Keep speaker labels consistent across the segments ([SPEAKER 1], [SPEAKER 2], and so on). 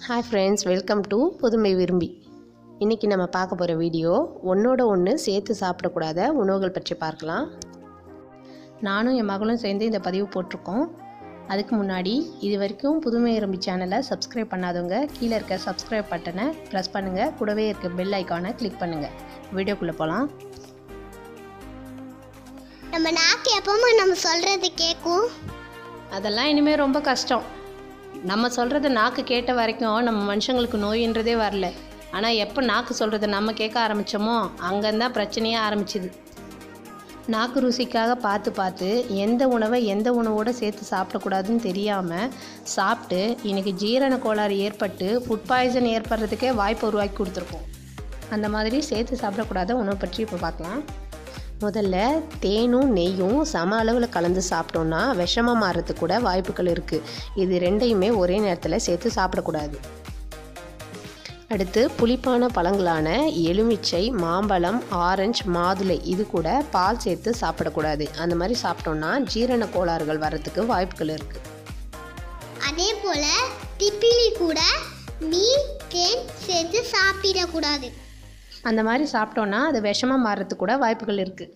[SPEAKER 1] hi friends welcome to புதுமை விரும்பி இன்றைக்கி நம்ம பார்க்க போகிற வீடியோ ஒன்றோட ஒன்று சேர்த்து சாப்பிடக்கூடாத உணவுகள் பற்றி பார்க்கலாம் நானும் என் மகளும் சேர்ந்து இந்த பதிவு போட்டிருக்கோம் அதுக்கு முன்னாடி இது வரைக்கும் புதுமை விரும்பி சேனலை சப்ஸ்கிரைப் பண்ணாதவங்க கீழே இருக்க சப்ஸ்கிரைப் பட்டனை ப்ரெஸ் பண்ணுங்கள் கூடவே இருக்க பெல் ஐக்கானை கிளிக் பண்ணுங்கள் வீடியோக்குள்ளே போகலாம்
[SPEAKER 2] நம்ம நாக்கு எப்பவும் நம்ம சொல்றது கேட்கும்
[SPEAKER 1] அதெல்லாம் இனிமேல் ரொம்ப கஷ்டம் நம்ம சொல்கிறத நாக்கு கேட்ட வரைக்கும் நம்ம மனுஷங்களுக்கு நோயின்றதே வரல ஆனால் எப்போ நாக்கு சொல்கிறத நம்ம கேட்க ஆரம்பித்தோமோ அங்கேருந்தான் பிரச்சனையே ஆரம்பிச்சுது நாக்கு ருசிக்காக பார்த்து பார்த்து எந்த உணவை எந்த உணவோடு சேர்த்து சாப்பிடக்கூடாதுன்னு தெரியாமல் சாப்பிட்டு இன்றைக்கி ஜீரண கோளாறு ஏற்பட்டு ஃபுட் பாய்சன் ஏற்படுறதுக்கே வாய்ப்பு உருவாக்கி கொடுத்துருக்கோம் அந்த மாதிரி சேர்த்து சாப்பிடக்கூடாத உணவு பற்றி இப்போ பார்க்கலாம் முதல்ல தேனும் நெய்யும் சம அளவில் கலந்து சாப்பிட்டோன்னா விஷமாக மாறுறதுக்கு கூட வாய்ப்புகள் இருக்குது இது ரெண்டையுமே ஒரே நேரத்தில் சேர்த்து சாப்பிடக்கூடாது அடுத்து புளிப்பான பழங்களான எலுமிச்சை மாம்பழம் ஆரஞ்சு மாதுளை இது கூட பால் சேர்த்து சாப்பிடக்கூடாது அந்த மாதிரி சாப்பிட்டோன்னா ஜீரண கோளாறுகள் வர்றதுக்கு வாய்ப்புகள் இருக்குது
[SPEAKER 2] அதே போல திப்பிலி கூட மீன் தேன் சேர்த்து சாப்பிடக்கூடாது
[SPEAKER 1] அந்த மாதிரி சாப்பிட்டோன்னா அது விஷமாக மாறுறதுக்கு கூட வாய்ப்புகள் இருக்குது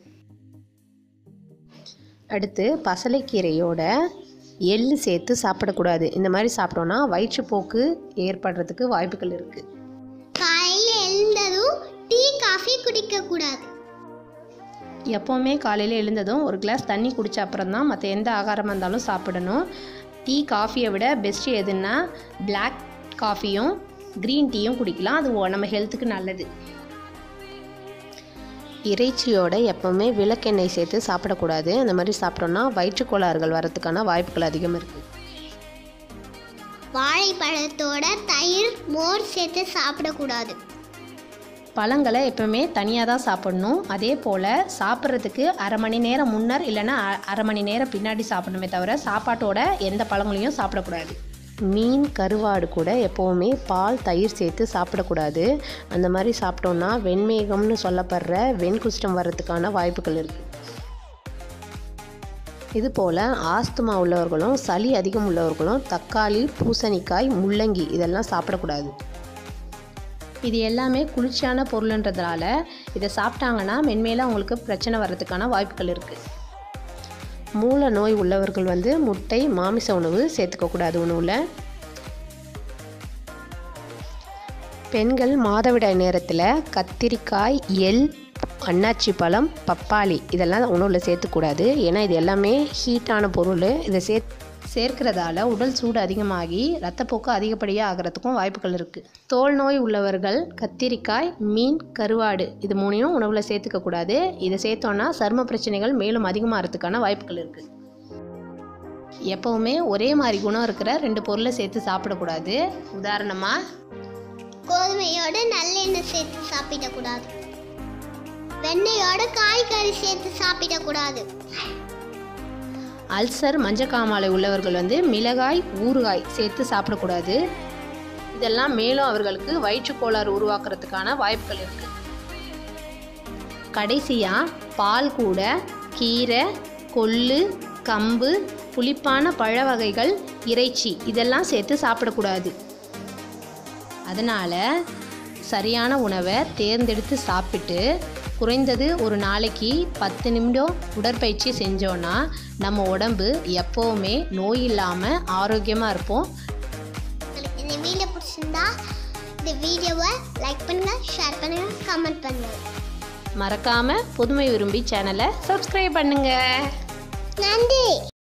[SPEAKER 1] அடுத்து பசலைக்கீரையோட எள்ளு சேர்த்து சாப்பிடக்கூடாது இந்த மாதிரி சாப்பிட்டோன்னா வயிற்றுப்போக்கு ஏற்படுறதுக்கு வாய்ப்புகள் இருக்குது
[SPEAKER 2] காலையில் எழுந்ததும் டீ காஃபி குடிக்கக்கூடாது
[SPEAKER 1] எப்போவுமே காலையில் எழுந்ததும் ஒரு கிளாஸ் தண்ணி குடித்த அப்புறம் தான் மற்ற எந்த ஆகாரமாக இருந்தாலும் சாப்பிடணும் டீ காஃபியை விட பெஸ்ட்டு எதுன்னா பிளாக் காஃபியும் க்ரீன் டீயும் குடிக்கலாம் அது ஒ- நம்ம ஹெல்த்துக்கு நல்லது இறைச்சியோட எப்போவுமே விளக்கெண்ணெய் சேர்த்து சாப்பிடக்கூடாது அந்த மாதிரி சாப்பிட்டோன்னா வயிற்றுக்கோளாறுகள் வரதுக்கான வாய்ப்புகள் அதிகம் இருக்குது
[SPEAKER 2] வாழைப்பழத்தோட தயிர் மோர் சேர்த்து சாப்பிடக்கூடாது
[SPEAKER 1] பழங்களை எப்பவுமே தனியாக தான் சாப்பிடணும் அதே போல் சாப்பிட்றதுக்கு அரை மணி நேரம் முன்னர் இல்லைன்னா அ- அரை மணி நேரம் பின்னாடி சாப்பிடணுமே தவிர சாப்பாட்டோட எந்த பழங்களையும் சாப்பிடக்கூடாது மீன் கருவாடு கூட எப்போவுமே பால் தயிர் சேர்த்து சாப்பிடக்கூடாது அந்த மாதிரி சாப்பிட்டோன்னா வெண்மேகம்னு சொல்லப்படுற வெண்குஷ்டம் வர்றதுக்கான வாய்ப்புகள் இருக்குது இது போல் ஆஸ்துமா உள்ளவர்களும் சளி அதிகம் உள்ளவர்களும் தக்காளி பூசணிக்காய் முள்ளங்கி இதெல்லாம் சாப்பிடக்கூடாது இது எல்லாமே குளிர்ச்சியான பொருள்ன்றதுனால இதை சாப்பிட்டாங்கன்னா மென்மேலும் அவங்களுக்கு பிரச்சனை வர்றதுக்கான வாய்ப்புகள் இருக்குது மூல நோய் உள்ளவர்கள் வந்து முட்டை மாமிச உணவு சேர்த்துக்கக்கூடாது உணவில் பெண்கள் மாதவிடாய் நேரத்தில் கத்திரிக்காய் எள் அன்னாச்சி பழம் பப்பாளி இதெல்லாம் உணவில் சேர்த்துக்கூடாது ஏன்னா இது எல்லாமே ஹீட்டான பொருள் இதை சே சேர்க்கிறதால உடல் சூடு அதிகமாகி ரத்தப்போக்கு அதிகப்படியாக ஆகிறதுக்கும் வாய்ப்புகள் இருக்குது தோல் நோய் உள்ளவர்கள் கத்திரிக்காய் மீன் கருவாடு இது மூணையும் உணவில் சேர்த்துக்கக்கூடாது இதை சேர்த்தோன்னா சரும பிரச்சனைகள் மேலும் அதிகமாகிறதுக்கான வாய்ப்புகள் இருக்குது எப்போவுமே ஒரே மாதிரி குணம் இருக்கிற ரெண்டு பொருளை சேர்த்து சாப்பிடக்கூடாது உதாரணமாக
[SPEAKER 2] கோதுமையோட நல்லெண்ணெய் சேர்த்து சாப்பிடக்கூடாது வெண்ணெயோட காய்கறி சேர்த்து சாப்பிடக்கூடாது
[SPEAKER 1] அல்சர் மஞ்சக்காமாலை உள்ளவர்கள் வந்து மிளகாய் ஊறுகாய் சேர்த்து சாப்பிடக்கூடாது இதெல்லாம் மேலும் அவர்களுக்கு வயிற்றுக்கோளாறு உருவாக்குறதுக்கான வாய்ப்புகள் இருக்குது கடைசியாக பால் கூட கீரை கொள்ளு கம்பு புளிப்பான பழ வகைகள் இறைச்சி இதெல்லாம் சேர்த்து சாப்பிடக்கூடாது அதனால் சரியான உணவை தேர்ந்தெடுத்து சாப்பிட்டு குறைந்தது ஒரு நாளைக்கு பத்து நிமிடம் உடற்பயிற்சி செஞ்சோன்னா நம்ம உடம்பு எப்போவுமே நோய் இல்லாமல் ஆரோக்கியமாக இருப்போம்
[SPEAKER 2] உங்களுக்கு இந்த வீடியோ பிடிச்சிருந்தா இந்த வீடியோவை லைக் பண்ணுங்க ஷேர் பண்ணுங்க கமெண்ட் பண்ணுங்க
[SPEAKER 1] மறக்காமல் புதுமை விரும்பி சேனலை சப்ஸ்கிரைப் பண்ணுங்கள்
[SPEAKER 2] நன்றி